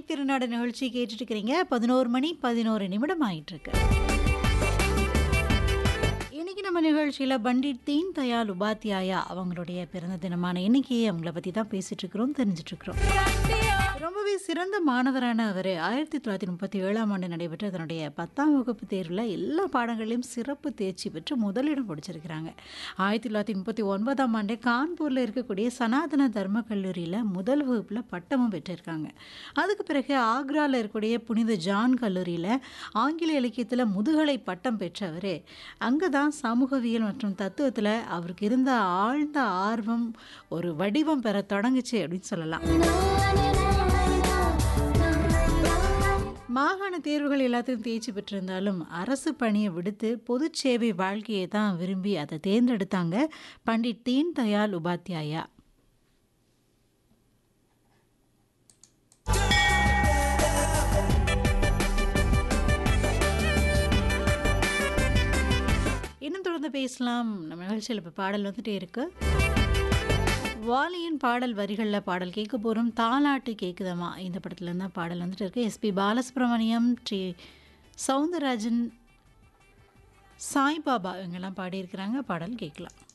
மணித்திருநாடு நிகழ்ச்சி கேட்டுட்டு இருக்கிறீங்க பதினோரு மணி பதினோரு நிமிடம் ஆயிட்டு இருக்கு இன்னைக்கு நம்ம நிகழ்ச்சியில் பண்டிட் தீன் தயாள் உபாத்யாயா அவங்களுடைய பிறந்த தினமான இன்னைக்கு அவங்கள பற்றி தான் பேசிட்டு இருக்கிறோம் தெரிஞ்சிட்டு இருக்கிறோம் ரொம்பவே சிறந்த மாணவரான அவர் ஆயிரத்தி தொள்ளாயிரத்தி முப்பத்தி ஏழாம் ஆண்டு நடைபெற்ற தன்னுடைய பத்தாம் வகுப்பு தேர்வில் எல்லா பாடங்களையும் சிறப்பு தேர்ச்சி பெற்று முதலிடம் பிடிச்சிருக்கிறாங்க ஆயிரத்தி தொள்ளாயிரத்தி முப்பத்தி ஒன்பதாம் ஆண்டு கான்பூரில் இருக்கக்கூடிய சனாதன தர்ம கல்லூரியில் முதல் வகுப்பில் பட்டமும் பெற்றிருக்காங்க அதுக்கு பிறகு ஆக்ராவில் இருக்கக்கூடிய புனித ஜான் கல்லூரியில் ஆங்கில இலக்கியத்தில் முதுகலை பட்டம் பெற்றவர் அங்கே தான் சமூகவியல் மற்றும் தத்துவத்தில் அவருக்கு இருந்த ஆழ்ந்த ஆர்வம் ஒரு வடிவம் பெற தொடங்குச்சு அப்படின்னு சொல்லலாம் மாகாண தேர்வுகள் எல்லாத்தையும் தேர்ச்சி பெற்றிருந்தாலும் அரசு பணியை விடுத்து பொது சேவை வாழ்க்கையை தான் விரும்பி அதை தேர்ந்தெடுத்தாங்க பண்டிட் தீன் தயாள் உபாத்யாயா இன்னும் தொடர்ந்து பேசலாம் நம்ம நிகழ்ச்சியில் இப்போ பாடல் வந்துட்டே இருக்கு வாலியின் பாடல் வரிகளில் பாடல் கேட்க போகிறோம் தாலாட்டு கேட்குதம்மா இந்த படத்துல தான் பாடல் வந்துட்டு இருக்கு எஸ்பி பாலசுப்ரமணியம் டி சவுந்தரராஜன் சாய்பாபா இவங்கெல்லாம் பாடியிருக்கிறாங்க பாடல் கேட்கலாம்